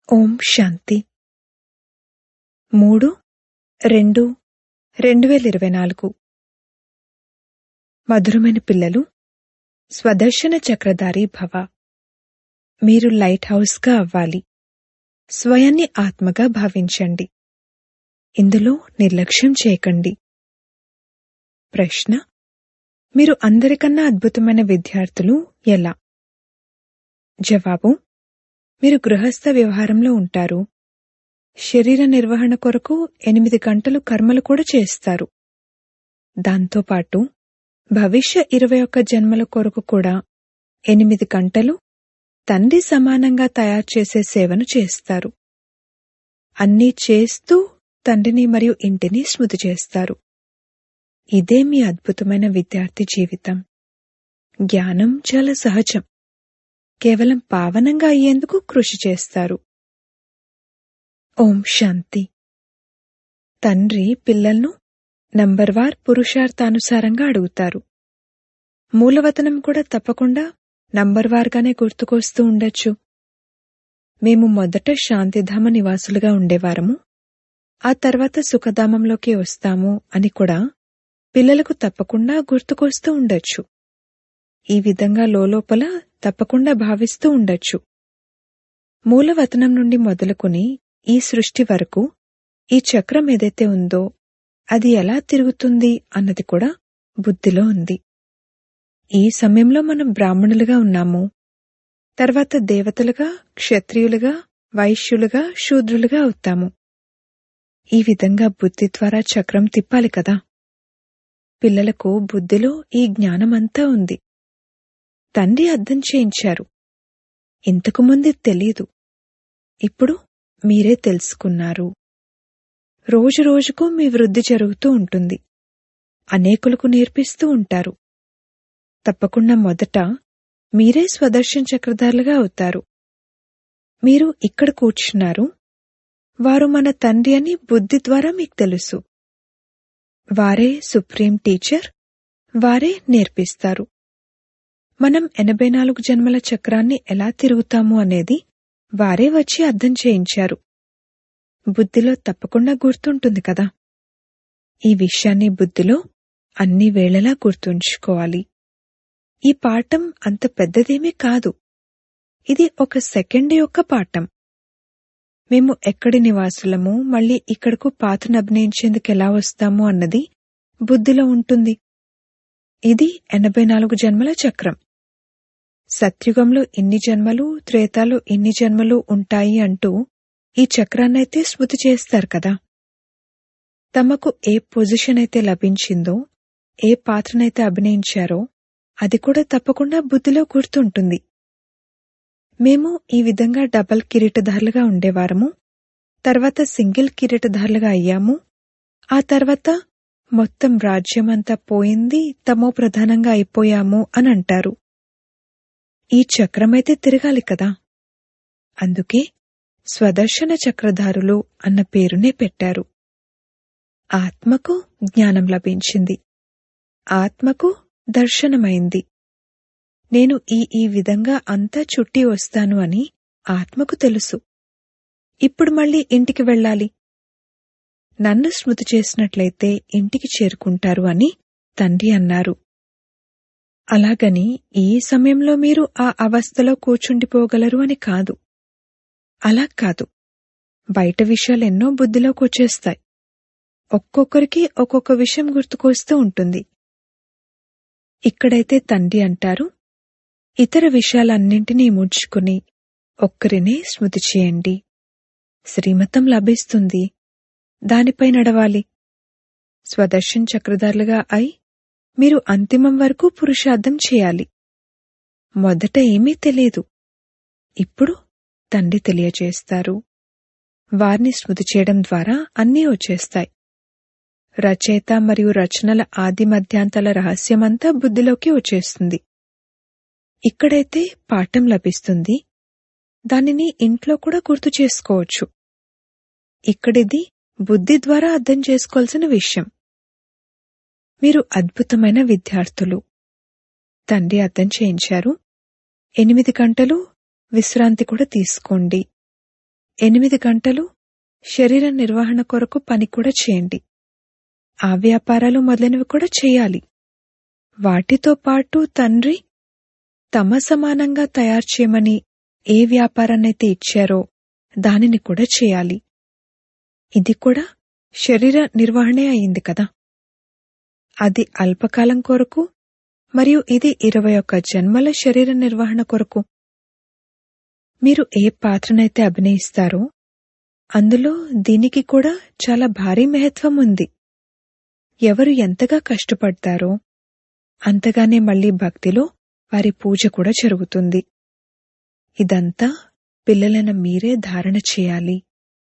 ఓం శాంతి మూడు రెండు రెండు వేల ఇరవై నాలుగు మధురమైన పిల్లలు స్వదర్శన చక్రధారి భవ మీరు లైట్ హౌస్గా అవ్వాలి స్వయాన్ని ఆత్మగా భావించండి ఇందులో నిర్లక్ష్యం చేయకండి ప్రశ్న మీరు అందరికన్నా అద్భుతమైన విద్యార్థులు ఎలా జవాబు మీరు గృహస్థ వ్యవహారంలో ఉంటారు శరీర నిర్వహణ కొరకు ఎనిమిది గంటలు కర్మలు కూడా చేస్తారు దాంతోపాటు భవిష్య ఇరవై ఒక్క జన్మల కొరకు కూడా ఎనిమిది గంటలు తండ్రి సమానంగా తయారు చేసే సేవను చేస్తారు అన్నీ చేస్తూ తండ్రిని మరియు ఇంటిని స్మృతి చేస్తారు ఇదే మీ అద్భుతమైన విద్యార్థి జీవితం జ్ఞానం చాలా సహజం కేవలం పావనంగా అయ్యేందుకు కృషి చేస్తారు ఓం శాంతి తండ్రి పిల్లలను నంబర్వార్ పురుషార్థానుసారంగా అడుగుతారు మూలవతనం కూడా తప్పకుండా నంబర్వార్గానే గుర్తుకొస్తూ ఉండొచ్చు మేము మొదట శాంతిధామ నివాసులుగా ఉండేవారము ఆ తర్వాత సుఖధామంలోకి వస్తాము అని కూడా పిల్లలకు తప్పకుండా గుర్తుకొస్తూ ఉండొచ్చు ఈ విధంగా లోపల తప్పకుండా భావిస్తూ ఉండొచ్చు మూలవతనం నుండి మొదలుకొని ఈ సృష్టి వరకు ఈ చక్రం ఏదైతే ఉందో అది ఎలా తిరుగుతుంది అన్నది కూడా బుద్ధిలో ఉంది ఈ సమయంలో మనం బ్రాహ్మణులుగా ఉన్నాము తర్వాత దేవతలుగా క్షత్రియులుగా వైశ్యులుగా శూద్రులుగా అవుతాము ఈ విధంగా బుద్ధి ద్వారా చక్రం తిప్పాలి కదా పిల్లలకు బుద్ధిలో ఈ జ్ఞానమంతా ఉంది తండ్రి అర్థం చేయించారు ఇంతకు ముందు తెలీదు ఇప్పుడు మీరే తెలుసుకున్నారు రోజు రోజుకు మీ వృద్ధి జరుగుతూ ఉంటుంది అనేకులకు నేర్పిస్తూ ఉంటారు తప్పకుండా మొదట మీరే స్వదర్శన చక్రధారులుగా అవుతారు మీరు ఇక్కడ కూర్చున్నారు వారు మన తండ్రి అని బుద్ధి ద్వారా మీకు తెలుసు వారే సుప్రీం టీచర్ వారే నేర్పిస్తారు మనం ఎనభై నాలుగు జన్మల చక్రాన్ని ఎలా తిరుగుతాము అనేది వారే వచ్చి అర్థం చేయించారు బుద్ధిలో తప్పకుండా గుర్తుంటుంది కదా ఈ విషయాన్ని బుద్ధిలో అన్ని వేళలా గుర్తుంచుకోవాలి ఈ పాఠం అంత పెద్దదేమీ కాదు ఇది ఒక సెకండ్ యొక్క పాఠం మేము ఎక్కడి నివాసులము మళ్ళీ ఇక్కడకు పాత్రను అభినయించేందుకు ఎలా వస్తాము అన్నది బుద్ధిలో ఉంటుంది ఇది ఎనభై నాలుగు జన్మల చక్రం సత్యుగంలో ఇన్ని జన్మలు త్రేతాలు ఇన్ని జన్మలు ఉంటాయి అంటూ ఈ చక్రాన్నైతే స్మృతి చేస్తారు కదా తమకు ఏ పొజిషన్ అయితే లభించిందో ఏ పాత్రనైతే అభినయించారో అది కూడా తప్పకుండా బుద్ధిలో గుర్తుంటుంది మేము ఈ విధంగా డబల్ కిరీటధారులుగా ఉండేవారము తర్వాత సింగిల్ కిరీటధారులుగా అయ్యాము ఆ తర్వాత మొత్తం రాజ్యమంతా పోయింది తమో ప్రధానంగా అయిపోయాము అని అంటారు ఈ చక్రమైతే తిరగాలి కదా అందుకే స్వదర్శన చక్రధారులు అన్న పేరునే పెట్టారు ఆత్మకు జ్ఞానం లభించింది ఆత్మకు దర్శనమైంది నేను ఈ ఈ విధంగా అంతా చుట్టి వస్తాను అని ఆత్మకు తెలుసు ఇప్పుడు మళ్ళీ ఇంటికి వెళ్ళాలి నన్ను స్మృతి చేసినట్లయితే ఇంటికి చేరుకుంటారు అని తండ్రి అన్నారు అలాగని ఈ సమయంలో మీరు ఆ అవస్థలో కూర్చుండిపోగలరు అని కాదు అలా కాదు బయట విషయాలు ఎన్నో బుద్ధిలోకి వచ్చేస్తాయి ఒక్కొక్కరికి ఒక్కొక్క విషయం గుర్తుకొస్తూ ఉంటుంది ఇక్కడైతే తండ్రి అంటారు ఇతర విషయాలన్నింటినీ ముడుచుకుని ఒక్కరినే స్మృతి చేయండి శ్రీమతం లభిస్తుంది దానిపై నడవాలి స్వదర్శన్ చక్రధారులుగా అయి మీరు అంతిమం వరకు పురుషార్థం చేయాలి మొదట ఏమీ తెలియదు ఇప్పుడు తండ్రి తెలియజేస్తారు వారిని స్మృతి చేయడం ద్వారా అన్నీ వచ్చేస్తాయి రచయిత మరియు రచనల ఆది మధ్యాంతాల రహస్యమంతా బుద్ధిలోకి వచ్చేస్తుంది ఇక్కడైతే పాఠం లభిస్తుంది దానిని ఇంట్లో కూడా గుర్తు చేసుకోవచ్చు ఇక్కడిది బుద్ధి ద్వారా అర్థం చేసుకోవాల్సిన విషయం మీరు అద్భుతమైన విద్యార్థులు తండ్రి అర్థం చేయించారు ఎనిమిది గంటలు విశ్రాంతి కూడా తీసుకోండి ఎనిమిది గంటలు శరీర నిర్వహణ కొరకు పని కూడా చేయండి ఆ వ్యాపారాలు మొదలైనవి కూడా చేయాలి వాటితో పాటు తండ్రి తమ సమానంగా తయారు చేయమని ఏ వ్యాపారాన్నైతే ఇచ్చారో దానిని కూడా చేయాలి ఇది కూడా శరీర నిర్వహణే అయింది కదా అది అల్పకాలం కొరకు మరియు ఇది ఇరవై ఒక్క జన్మల శరీర నిర్వహణ కొరకు మీరు ఏ పాత్రనైతే అభినయిస్తారో అందులో దీనికి కూడా చాలా భారీ మహత్వం ఉంది ఎవరు ఎంతగా కష్టపడతారో అంతగానే మళ్ళీ భక్తిలో వారి పూజ కూడా జరుగుతుంది ఇదంతా పిల్లలైన మీరే ధారణ చేయాలి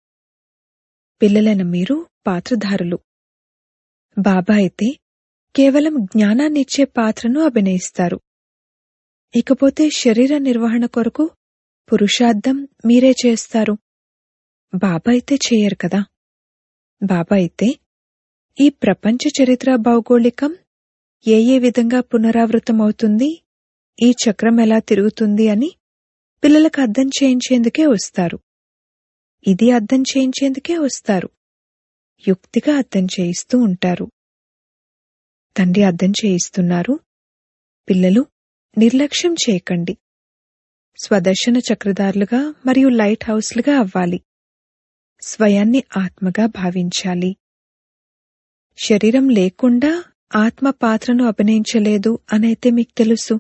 పిల్లలైన మీరు పాత్రధారులు బాబా అయితే కేవలం జ్ఞానాన్నిచ్చే పాత్రను అభినయిస్తారు ఇకపోతే శరీర నిర్వహణ కొరకు పురుషార్థం మీరే చేస్తారు బాబా అయితే చేయరు కదా బాబా అయితే ఈ ప్రపంచ చరిత్ర భౌగోళికం ఏ ఏ విధంగా పునరావృతమవుతుంది ఈ చక్రం ఎలా తిరుగుతుంది అని పిల్లలకు అర్థం చేయించేందుకే వస్తారు ఇది అర్థం చేయించేందుకే వస్తారు యుక్తిగా అర్థం చేయిస్తూ ఉంటారు తండ్రి అర్థం చేయిస్తున్నారు పిల్లలు నిర్లక్ష్యం చేయకండి స్వదర్శన చక్రధారులుగా మరియు లైట్ హౌస్లుగా అవ్వాలి స్వయాన్ని ఆత్మగా భావించాలి శరీరం లేకుండా ఆత్మ పాత్రను అభినయించలేదు అనైతే మీకు తెలుసు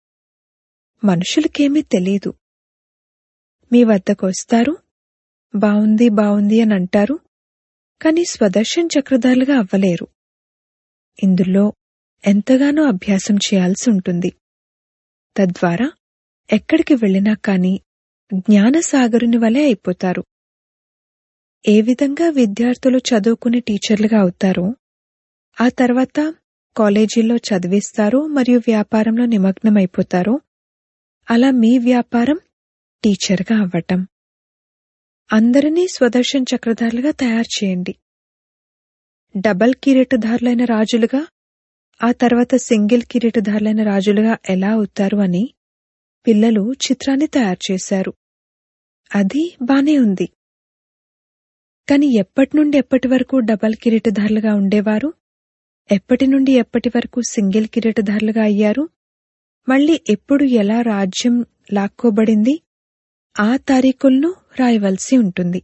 మనుషులకేమీ తెలీదు మీ వద్దకు వస్తారు బావుంది బావుంది అని అంటారు కాని స్వదర్శన్ చక్రధారులుగా అవ్వలేరు ఇందులో ఎంతగానో అభ్యాసం చేయాల్సి ఉంటుంది తద్వారా ఎక్కడికి వెళ్ళినా కాని జ్ఞానసాగరుని వలె అయిపోతారు ఏ విధంగా విద్యార్థులు చదువుకుని టీచర్లుగా అవుతారో ఆ తర్వాత కాలేజీల్లో చదివిస్తారో మరియు వ్యాపారంలో నిమగ్నమైపోతారో అలా మీ వ్యాపారం టీచర్గా అవ్వటం అందరినీ స్వదర్శన్ చక్రధారులుగా తయారు చేయండి డబల్ కిరీటధారులైన రాజులుగా ఆ తర్వాత సింగిల్ కిరీటధారులైన రాజులుగా ఎలా అవుతారు అని పిల్లలు చిత్రాన్ని తయారు చేశారు అది బానే ఉంది కాని ఎప్పటి నుండి ఎప్పటి వరకు డబల్ కిరీటధారులుగా ఉండేవారు ఎప్పటి నుండి ఎప్పటి వరకు సింగిల్ కిరీటధారులుగా అయ్యారు మళ్ళీ ఎప్పుడు ఎలా రాజ్యం లాక్కోబడింది ఆ తారీఖులను రాయవలసి ఉంటుంది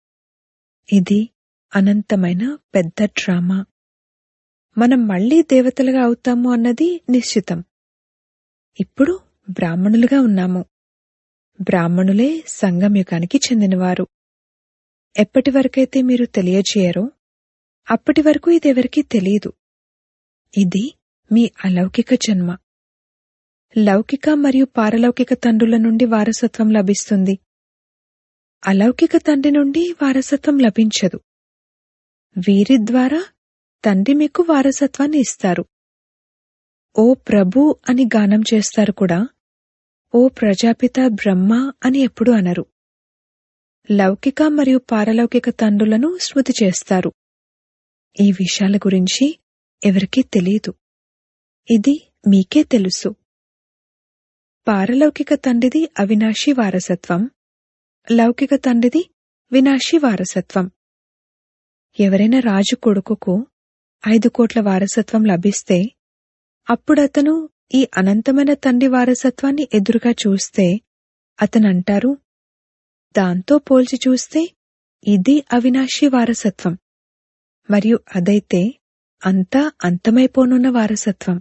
ఇది అనంతమైన పెద్ద డ్రామా మనం మళ్లీ దేవతలుగా అవుతాము అన్నది నిశ్చితం ఇప్పుడు బ్రాహ్మణులుగా ఉన్నాము బ్రాహ్మణులే సంగమయుగానికి చెందినవారు ఎప్పటి వరకైతే మీరు తెలియజేయరో అప్పటి వరకు ఇదెవరికీ తెలియదు ఇది మీ అలౌకిక జన్మ లౌకిక మరియు పారలౌకిక తండ్రుల నుండి వారసత్వం లభిస్తుంది అలౌకిక తండ్రి నుండి వారసత్వం లభించదు వీరి ద్వారా తండ్రి మీకు వారసత్వాన్ని ఇస్తారు ఓ ప్రభు అని గానం చేస్తారు కూడా ఓ ప్రజాపిత బ్రహ్మ అని ఎప్పుడు అనరు లౌకిక మరియు పారలౌకిక తండ్రులను స్మృతి చేస్తారు ఈ విషయాల గురించి ఎవరికీ తెలియదు ఇది మీకే తెలుసు పారలౌకిక తండ్రిది అవినాశి వారసత్వం లౌకిక తండ్రిది వినాశి వారసత్వం ఎవరైనా రాజు కొడుకుకు ఐదు కోట్ల వారసత్వం లభిస్తే అప్పుడతను ఈ అనంతమైన తండ్రి వారసత్వాన్ని ఎదురుగా చూస్తే అతనంటారు దాంతో పోల్చి చూస్తే ఇది అవినాశి వారసత్వం మరియు అదైతే అంతా అంతమైపోనున్న వారసత్వం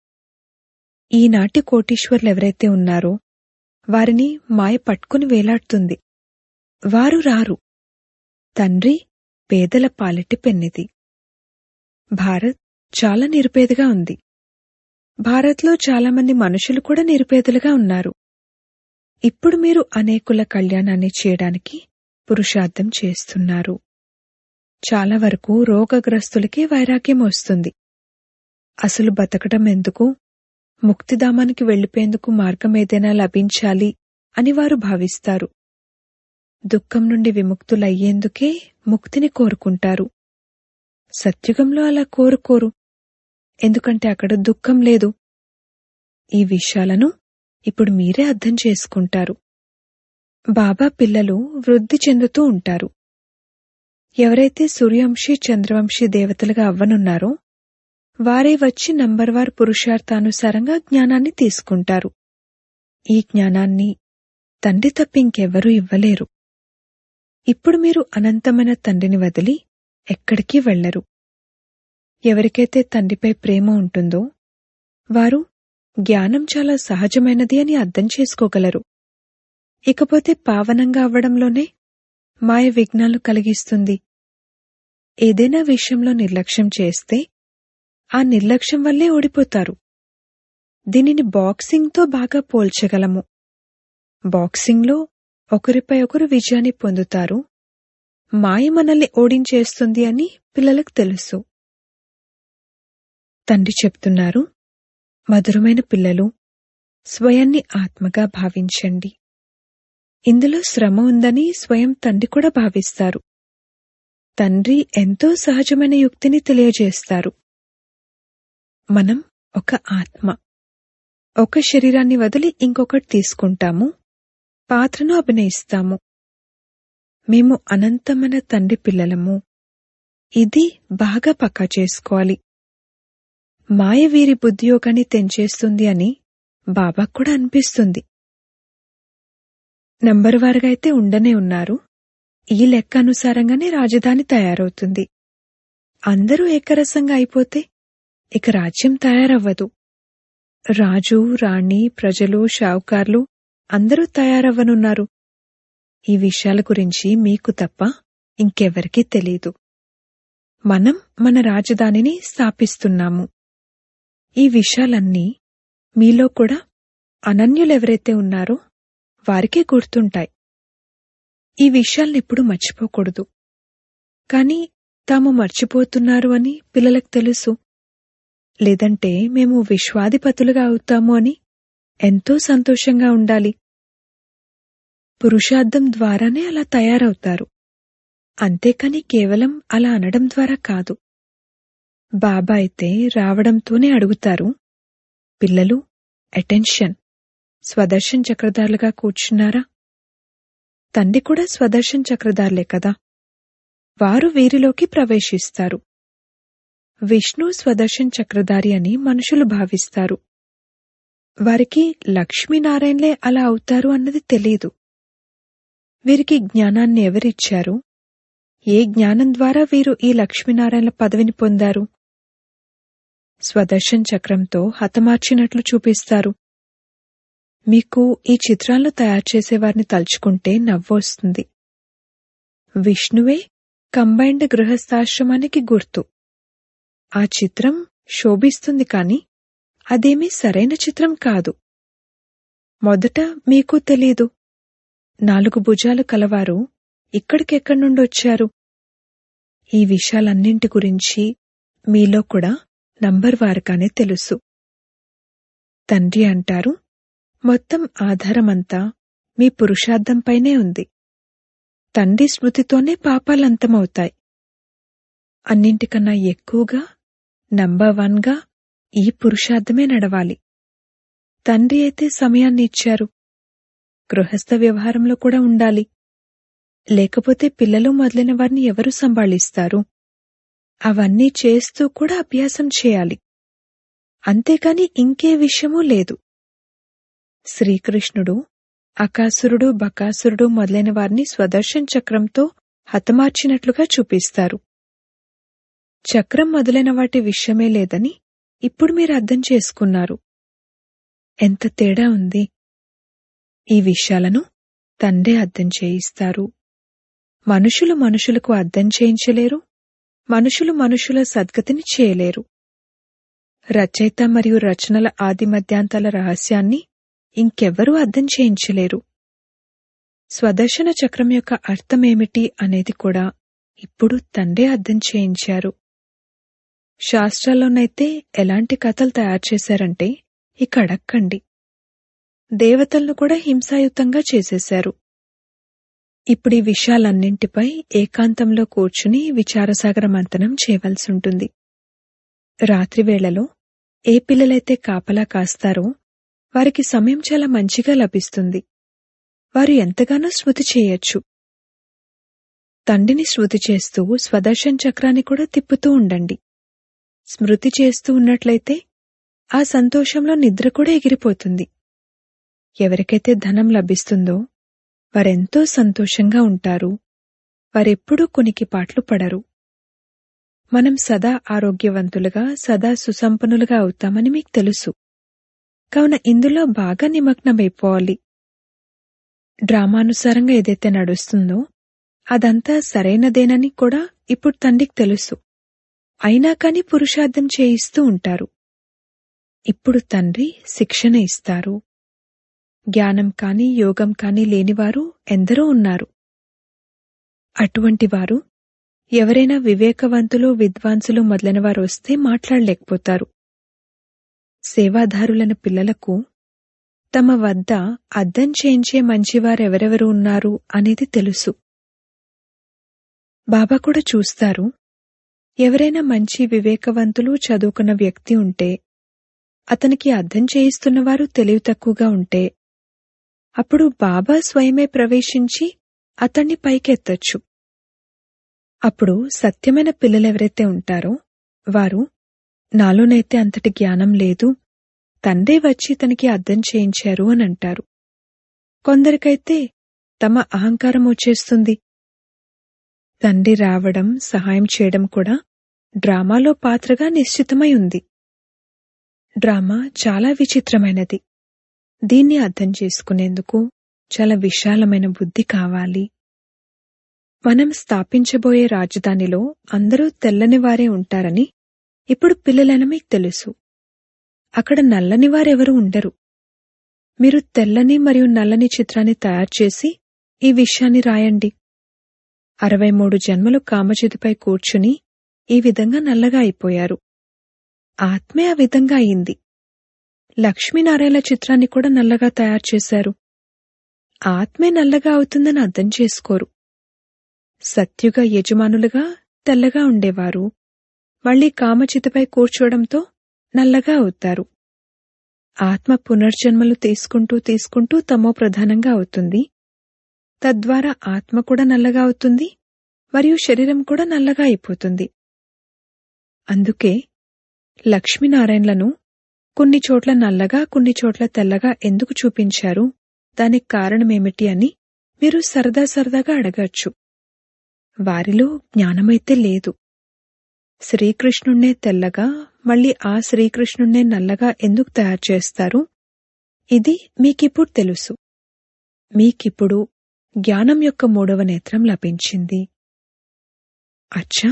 ఈనాటి కోటీశ్వర్లు ఎవరైతే ఉన్నారో వారిని మాయ పట్టుకుని వేలాడుతుంది వారు రారు తండ్రి పేదల పాలిటి పెన్నిది భారత్ చాలా నిరుపేదగా ఉంది భారత్లో చాలామంది మనుషులు కూడా నిరుపేదలుగా ఉన్నారు ఇప్పుడు మీరు అనేకుల కళ్యాణాన్ని చేయడానికి పురుషార్థం చేస్తున్నారు చాలా వరకు రోగగ్రస్తులకే వైరాగ్యం వస్తుంది అసలు బతకడం ఎందుకు ముక్తిధామానికి వెళ్లిపోయేందుకు మార్గం ఏదైనా లభించాలి అని వారు భావిస్తారు దుఃఖం నుండి విముక్తులయ్యేందుకే ముక్తిని కోరుకుంటారు సత్యుగంలో అలా కోరుకోరు ఎందుకంటే అక్కడ దుఃఖం లేదు ఈ విషయాలను ఇప్పుడు మీరే అర్థం చేసుకుంటారు బాబా పిల్లలు వృద్ధి చెందుతూ ఉంటారు ఎవరైతే సూర్యవంశీ చంద్రవంశీ దేవతలుగా అవ్వనున్నారో వారే వచ్చి నంబర్వార్ పురుషార్థానుసారంగా జ్ఞానాన్ని తీసుకుంటారు ఈ జ్ఞానాన్ని తండ్రి తప్ప ఇంకెవ్వరూ ఇవ్వలేరు ఇప్పుడు మీరు అనంతమైన తండ్రిని వదిలి ఎక్కడికి వెళ్లరు ఎవరికైతే తండ్రిపై ప్రేమ ఉంటుందో వారు జ్ఞానం చాలా సహజమైనది అని అర్థం చేసుకోగలరు ఇకపోతే పావనంగా అవ్వడంలోనే మాయ విఘ్నాలు కలిగిస్తుంది ఏదైనా విషయంలో నిర్లక్ష్యం చేస్తే ఆ నిర్లక్ష్యం వల్లే ఓడిపోతారు దీనిని బాక్సింగ్తో బాగా పోల్చగలము బాక్సింగ్లో ఒకరిపై ఒకరు విజయాన్ని పొందుతారు మాయ మనల్ని ఓడించేస్తుంది అని పిల్లలకు తెలుసు తండ్రి చెప్తున్నారు మధురమైన పిల్లలు స్వయాన్ని ఆత్మగా భావించండి ఇందులో శ్రమ ఉందని స్వయం తండ్రి కూడా భావిస్తారు తండ్రి ఎంతో సహజమైన యుక్తిని తెలియజేస్తారు మనం ఒక ఆత్మ ఒక శరీరాన్ని వదిలి ఇంకొకటి తీసుకుంటాము పాత్రను అభినయిస్తాము మేము అనంతమైన తండ్రి పిల్లలము ఇది బాగా పక్కా చేసుకోవాలి మాయ వీరి బుద్ధియోగాన్ని తెంచేస్తుంది అని బాబా కూడా అనిపిస్తుంది నంబర్ వారుగా అయితే ఉండనే ఉన్నారు ఈ లెక్క అనుసారంగానే రాజధాని తయారవుతుంది అందరూ ఏకరసంగా అయిపోతే ఇక రాజ్యం తయారవ్వదు రాజు రాణి ప్రజలు షావుకార్లు అందరూ తయారవ్వనున్నారు ఈ విషయాల గురించి మీకు తప్ప ఇంకెవరికీ తెలీదు మనం మన రాజధానిని స్థాపిస్తున్నాము ఈ విషయాలన్నీ మీలో కూడా అనన్యులెవరైతే ఉన్నారో వారికే గుర్తుంటాయి ఈ విషయాలనెప్పుడు మర్చిపోకూడదు కాని తాము మర్చిపోతున్నారు అని పిల్లలకు తెలుసు లేదంటే మేము విశ్వాధిపతులుగా అవుతాము అని ఎంతో సంతోషంగా ఉండాలి పురుషార్థం ద్వారానే అలా తయారవుతారు అంతేకాని కేవలం అలా అనడం ద్వారా కాదు బాబా అయితే రావడంతోనే అడుగుతారు పిల్లలు అటెన్షన్ స్వదర్శన్ చక్రధారులుగా కూర్చున్నారా తండ్రి కూడా స్వదర్శన్ చక్రధారులే కదా వారు వీరిలోకి ప్రవేశిస్తారు విష్ణు స్వదర్శన్ చక్రధారి అని మనుషులు భావిస్తారు వారికి లక్ష్మీనారాయణలే అలా అవుతారు అన్నది తెలీదు వీరికి జ్ఞానాన్ని ఎవరిచ్చారు ఏ జ్ఞానం ద్వారా వీరు ఈ లక్ష్మీనారాయణల పదవిని పొందారు స్వదర్శన్ చక్రంతో హతమార్చినట్లు చూపిస్తారు మీకు ఈ చిత్రాలను తయారు చేసేవారిని తలుచుకుంటే నవ్వొస్తుంది విష్ణువే కంబైన్డ్ గృహస్థాశ్రమానికి గుర్తు ఆ చిత్రం శోభిస్తుంది కాని అదేమీ సరైన చిత్రం కాదు మొదట మీకు తెలీదు నాలుగు భుజాలు కలవారు ఇక్కడికెక్కడి నుండొచ్చారు ఈ విషయాలన్నింటి గురించి మీలో కూడా నంబర్ వారుగానే తెలుసు తండ్రి అంటారు మొత్తం ఆధారమంతా మీ పురుషార్థంపైనే ఉంది తండ్రి స్మృతితోనే పాపాలంతమవుతాయి అన్నింటికన్నా ఎక్కువగా నంబర్ వన్గా ఈ పురుషార్థమే నడవాలి తండ్రి అయితే సమయాన్ని ఇచ్చారు గృహస్థ వ్యవహారంలో కూడా ఉండాలి లేకపోతే పిల్లలు మొదలైన వారిని ఎవరు సంభాళిస్తారు అవన్నీ చేస్తూ కూడా అభ్యాసం చేయాలి అంతేకాని ఇంకే విషయమూ లేదు శ్రీకృష్ణుడు అకాసురుడు బకాసురుడు మొదలైన వారిని స్వదర్శన్ చక్రంతో హతమార్చినట్లుగా చూపిస్తారు చక్రం మొదలైన వాటి విషయమే లేదని ఇప్పుడు మీరు అర్థం చేసుకున్నారు ఎంత తేడా ఉంది ఈ విషయాలను తండ్రే అర్థం చేయిస్తారు మనుషులు మనుషులకు అర్థం చేయించలేరు మనుషులు మనుషుల సద్గతిని చేయలేరు రచయిత మరియు రచనల ఆది మధ్యాంతాల రహస్యాన్ని ఇంకెవ్వరూ అర్థం చేయించలేరు స్వదర్శన చక్రం యొక్క అర్థమేమిటి అనేది కూడా ఇప్పుడు తండ్రే అర్థం చేయించారు శాస్త్రాల్లోనైతే ఎలాంటి కథలు తయారు చేశారంటే ఇక అడక్కండి దేవతలను కూడా హింసాయుతంగా చేసేశారు ఇప్పుడు ఈ విషయాలన్నింటిపై ఏకాంతంలో కూర్చుని విచారసాగర మంతనం చేయవలసి ఉంటుంది రాత్రివేళలో ఏ పిల్లలైతే కాపలా కాస్తారో వారికి సమయం చాలా మంచిగా లభిస్తుంది వారు ఎంతగానో స్మృతి చేయొచ్చు తండ్రిని స్మృతి చేస్తూ స్వదర్శన్ చక్రాన్ని కూడా తిప్పుతూ ఉండండి స్మృతి చేస్తూ ఉన్నట్లయితే ఆ సంతోషంలో నిద్ర కూడా ఎగిరిపోతుంది ఎవరికైతే ధనం లభిస్తుందో వారెంతో సంతోషంగా ఉంటారు వారెప్పుడూ కొనికి పాట్లు పడరు మనం సదా ఆరోగ్యవంతులుగా సదా సుసంపన్నులుగా అవుతామని మీకు తెలుసు కావున ఇందులో బాగా నిమగ్నమైపోవాలి డ్రామానుసారంగా ఏదైతే నడుస్తుందో అదంతా సరైనదేనని కూడా ఇప్పుడు తండ్రికి తెలుసు అయినా కాని పురుషార్థం చేయిస్తూ ఉంటారు ఇప్పుడు తండ్రి శిక్షణ ఇస్తారు జ్ఞానం కాని యోగం కాని లేనివారు ఎందరో ఉన్నారు అటువంటి వారు ఎవరైనా వివేకవంతులు విద్వాంసులు మొదలైన వారు వస్తే మాట్లాడలేకపోతారు సేవాదారులైన పిల్లలకు తమ వద్ద అద్దం చేయించే మంచివారెవరెవరు ఉన్నారు అనేది తెలుసు బాబా కూడా చూస్తారు ఎవరైనా మంచి వివేకవంతులు చదువుకున్న వ్యక్తి ఉంటే అతనికి అర్థం చేయిస్తున్నవారు తెలివి తక్కువగా ఉంటే అప్పుడు బాబా స్వయమే ప్రవేశించి అతన్ని పైకెత్తొచ్చు అప్పుడు సత్యమైన పిల్లలెవరైతే ఉంటారో వారు నాలోనైతే అంతటి జ్ఞానం లేదు తండ్రే వచ్చి తనకి అర్థం చేయించారు అని అంటారు కొందరికైతే తమ అహంకారం వచ్చేస్తుంది తండ్రి రావడం సహాయం చేయడం కూడా డ్రామాలో పాత్రగా నిశ్చితమై ఉంది డ్రామా చాలా విచిత్రమైనది దీన్ని అర్థం చేసుకునేందుకు చాలా విశాలమైన బుద్ధి కావాలి మనం స్థాపించబోయే రాజధానిలో అందరూ తెల్లని వారే ఉంటారని ఇప్పుడు పిల్లలైన మీకు తెలుసు అక్కడ నల్లని వారెవరూ ఉండరు మీరు తెల్లని మరియు నల్లని చిత్రాన్ని తయారు చేసి ఈ విషయాన్ని రాయండి అరవై మూడు జన్మలు కామచితిపై కూర్చుని ఈ విధంగా నల్లగా అయిపోయారు ఆత్మే ఆ విధంగా అయింది లక్ష్మీనారాయణ చిత్రాన్ని కూడా నల్లగా తయారు చేశారు ఆత్మే నల్లగా అవుతుందని అర్థం చేసుకోరు సత్యుగ యజమానులుగా తెల్లగా ఉండేవారు మళ్లీ కామచితిపై కూర్చోవడంతో నల్లగా అవుతారు ఆత్మ పునర్జన్మలు తీసుకుంటూ తీసుకుంటూ తమో ప్రధానంగా అవుతుంది తద్వారా ఆత్మ కూడా నల్లగా అవుతుంది మరియు శరీరం కూడా నల్లగా అయిపోతుంది అందుకే లక్ష్మీనారాయణలను కొన్ని చోట్ల నల్లగా కొన్ని చోట్ల తెల్లగా ఎందుకు చూపించారు దానికి కారణమేమిటి అని మీరు సరదా సరదాగా అడగచ్చు వారిలో జ్ఞానమైతే లేదు శ్రీకృష్ణుణ్ణే తెల్లగా మళ్ళీ ఆ శ్రీకృష్ణుణ్ణే నల్లగా ఎందుకు తయారు చేస్తారు ఇది మీకిప్పుడు తెలుసు మీకిప్పుడు జ్ఞానం యొక్క మూడవ నేత్రం లభించింది అచ్చా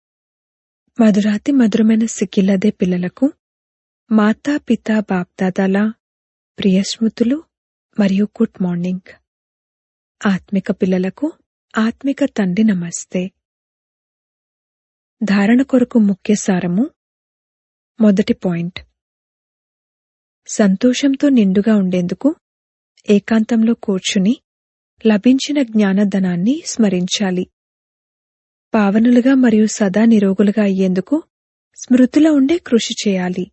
మధురాతి మధురమైన సిక్కిల్లదే పిల్లలకు మాతా పితా బాప్దాదాల ప్రియస్మృతులు మరియు గుడ్ మార్నింగ్ ఆత్మిక పిల్లలకు ఆత్మిక తండ్రి నమస్తే ధారణ కొరకు ముఖ్య సారము మొదటి పాయింట్ సంతోషంతో నిండుగా ఉండేందుకు ఏకాంతంలో కూర్చుని లభించిన జ్ఞానధనాన్ని స్మరించాలి పావనులుగా మరియు సదా నిరోగులుగా అయ్యేందుకు స్మృతిలో ఉండే కృషి చేయాలి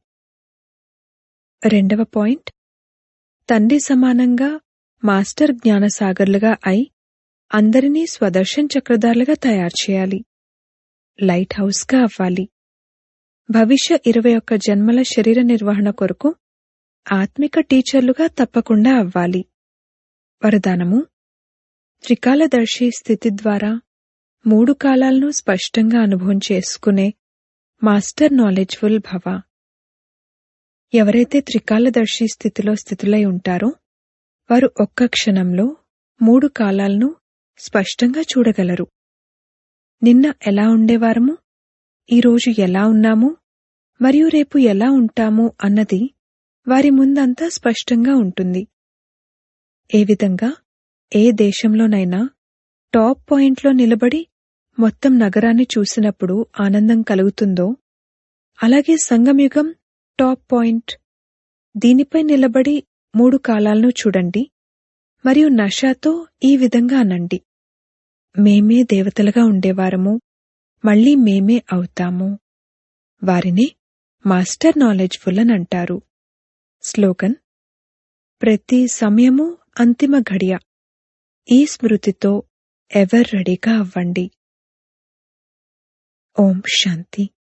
రెండవ పాయింట్ తండ్రి సమానంగా మాస్టర్ జ్ఞానసాగర్లుగా అయి అందరినీ స్వదర్శన్ చక్రధారులుగా తయారు చేయాలి లైట్ హౌస్గా అవ్వాలి భవిష్య ఇరవై ఒక్క జన్మల శరీర నిర్వహణ కొరకు ఆత్మిక టీచర్లుగా తప్పకుండా అవ్వాలి వరదానము త్రికాలదర్శి స్థితి ద్వారా మూడు కాలాలను స్పష్టంగా అనుభవం చేసుకునే మాస్టర్ నాలెడ్జ్ఫుల్ భవ ఎవరైతే త్రికాలదర్శి స్థితిలో స్థితులై ఉంటారో వారు ఒక్క క్షణంలో మూడు కాలాలను స్పష్టంగా చూడగలరు నిన్న ఎలా ఉండేవారము ఈరోజు ఎలా ఉన్నాము మరియు రేపు ఎలా ఉంటాము అన్నది వారి ముందంతా స్పష్టంగా ఉంటుంది ఏ విధంగా ఏ దేశంలోనైనా టాప్ పాయింట్లో నిలబడి మొత్తం నగరాన్ని చూసినప్పుడు ఆనందం కలుగుతుందో అలాగే సంగమయుగం టాప్ పాయింట్ దీనిపై నిలబడి మూడు కాలాలను చూడండి మరియు నషాతో ఈ విధంగా అనండి మేమే దేవతలుగా ఉండేవారము మళ్ళీ మేమే అవుతాము వారినే మాస్టర్ నాలెడ్జ్ఫుల్ అని అంటారు స్లోగన్ ప్రతి సమయము అంతిమ ఘడియ ఈ స్మృతితో ఎవర్ రెడీగా అవ్వండి ఓం శాంతి